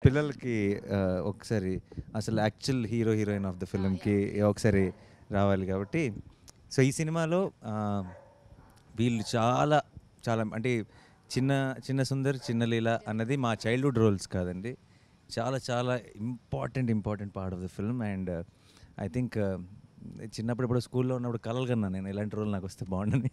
పిల్లలకి ఆ, ఒకసారి అసలు actual hero heroine of the ఫిల్మ్కి ఒకసారి రావాలి కాబట్టి సో ఈ సినిమాలో ఆ, వీళ్ళు చాలా చాలా అంటే చిన్న చిన్న సుందర్ చిన్న లీల అన్నది మా చైల్డ్హుడ్ రోల్స్ కాదండి చాలా చాలా important important part of the film and I think చిన్నప్పుడు ఇప్పుడు స్కూల్లో ఉన్నప్పుడు కలలు కన్నా నేను ఇలాంటి రోల్ నాకు వస్తే బాగుండని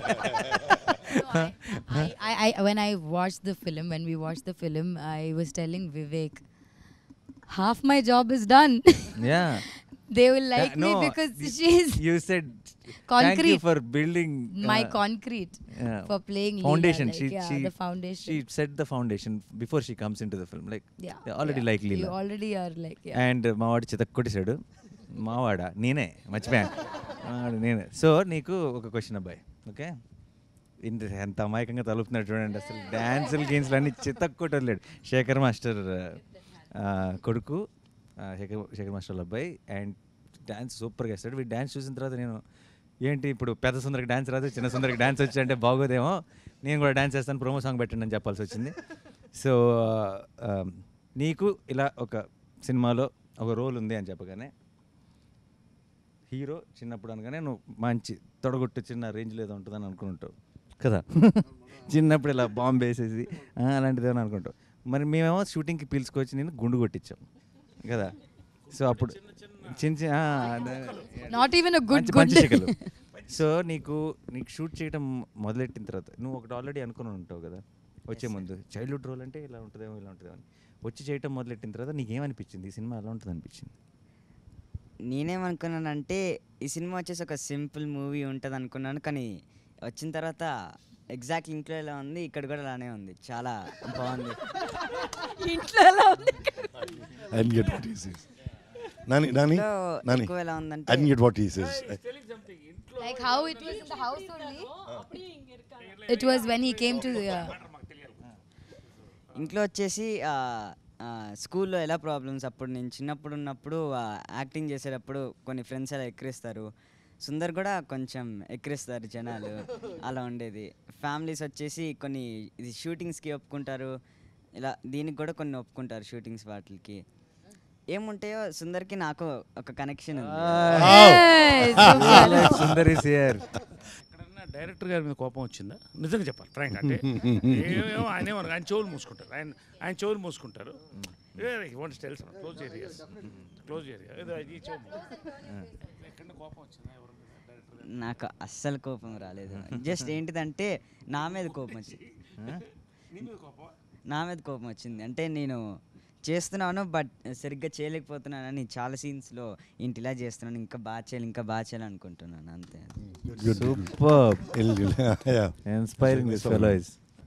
I, I, I, when I watched the film, when we watched the film, I was telling Vivek, half my job is done. Yeah they will like me because she's you said thank you Concrete. For building my concrete for playing Leela, foundation like, she yeah, she the foundation. she set the foundation before she comes into the film like yeah, they already yeah. like You Leela already are like, yeah. And మావాడు చితక్ కొట్టేశాడు మావాడా నేనే మర్చిపోయాను మావాడు నేనే so నీకు ఒక question అబ్బాయి ఓకే ఇంత ఎంత అమాయకంగా తలుపుతున్నాడు చూడండి అసలు డ్యాన్సులు గేమ్స్లు అన్ని చితక్ కొట్టి వదిలేడు శేఖర్ మాస్టర్ ఆ, కొడుకు ఆ, శేఖర్ శేఖర్ మాస్టర్ వాళ్ళ అబ్బాయి అండ్ డ్యాన్స్ సూపర్గా వేస్తాడు వీడు డ్యాన్స్ చూసిన తర్వాత నేను ఏంటి ఇప్పుడు పెద్ద సుందరికి డ్యాన్స్ రాదు చిన్న సుందరికి డ్యాన్స్ వచ్చి అంటే బాగోదేమో నేను కూడా డ్యాన్స్ చేస్తాను ప్రోమో సాంగ్ పెట్టండి అని చెప్పాల్సి వచ్చింది సో ఆ, నీకు ఇలా ఒక సినిమాలో ఒక రోల్ ఉంది అని చెప్పగానే హీరో చిన్నప్పుడు అనగానే నువ్వు మంచి తొడగొట్టు చిన్న రేంజ్లో ఏదో ఉంటుందని అనుకుంటావు కదా చిన్నప్పుడు ఇలా బాంబు వేసేసి ఆ, అలాంటిది ఏమని అనుకుంటావు మరి మేమేమో షూటింగ్కి పిలుచుకొచ్చి నేను గుండు కొట్టించాం కదా సో అప్పుడు చిన్న చిన్న ఆ, అదే- Not even a good మంచి- good. మంచి చికెలు. సో నీకు నీకు షూట్ చేయడం మొదలెట్టిన తర్వాత నువ్వు ఒకటి ఆల్రెడీ అనుకుని ఉంటావు కదా వచ్చే ముందు చైల్డ్హుడ్ రోల్ అంటే ఇలా ఉంటుందేమో ఇలా ఉంటుందేమో అని వచ్చి చేయటం మొదలెట్టిన తర్వాత నీకేమనిపించింది ఈ సినిమా ఎలా ఉంటుంది అనిపించింది నేనేమనుకున్నానంటే ఈ సినిమా వచ్చేసి ఒక సింపుల్ మూవీ ఉంటుంది అనుకున్నాను కానీ వచ్చిన తర్వాత ఎగ్జాక్ట్ ఇంట్లో ఎలా ఉంది ఇక్కడ కూడా అలానే ఉంది చాలా బాగుంది ఇంట్లో ఎలా ఉంది I didn't get what he says. Nani, Nani, ఇంట్లో Nani. ఎక్కువ ఎలా ఉందంటే I didn't get what he says. Like how it was in the house only. It was when he came to the. Uh, ఇంట్లో వచ్చేసి ఆ, ఆ, స్కూల్లో ఎలా ప్రాబ్లమ్స్ అప్పుడు నేను చిన్నప్పుడు ఉన్నప్పుడు ఆ, యాక్టింగ్ చేసేటప్పుడు కొన్ని ఫ్రెండ్స్ అలా ఎక్కిరిస్తారు సుందర్ కూడా కొంచెం ఎక్కిరిస్తారు జనాలు అలా ఉండేది ఫ్యామిలీస్ వచ్చేసి కొన్ని ఇది షూటింగ్స్కి ఒప్పుకుంటారు ఇలా దీనికి కూడా కొన్ని ఒప్పుకుంటారు షూటింగ్స్ వాటికి ఏముంటాయో సుందర్కి నాకు ఒక కనెక్షన్ ఉంది Yes, super. సుందరి సియర్ ఎక్కడన్నా డైరెక్టర్ గారి మీద కోపం వచ్చిందా నిజంగా చెప్పాలి ఫ్రాంక్ అంటే ఏమేమో ఆయన ఏమన్నారు ఆయన చెవులు మూసుకుంటారు ఆయన ఆయన చెవులు మూసుకుంటారు want tells close areas close area ఏదో ఈ చెవు ఎక్కడ కోపం వచ్చిందా ఎవరి మీద డైరెక్టర్ గారు నాకు అస్సలు కోపం రాలేదు జస్ట్ ఏంటిదంటే నా మీద కోపం వచ్చింది నా మీద కోపం వచ్చింది అంటే నేను చేస్తున్నాను బట్ సరిగ్గా చేయలేకపోతున్నానని చాలా సీన్స్లో ఇంటి ఇలా చేస్తున్నాను ఇంకా బాగా చేయాలి ఇంకా బాగా చేయాలి అనుకుంటున్నాను అంతే Good, good. Super Ill- ill- yeah. Inspiring this fellow is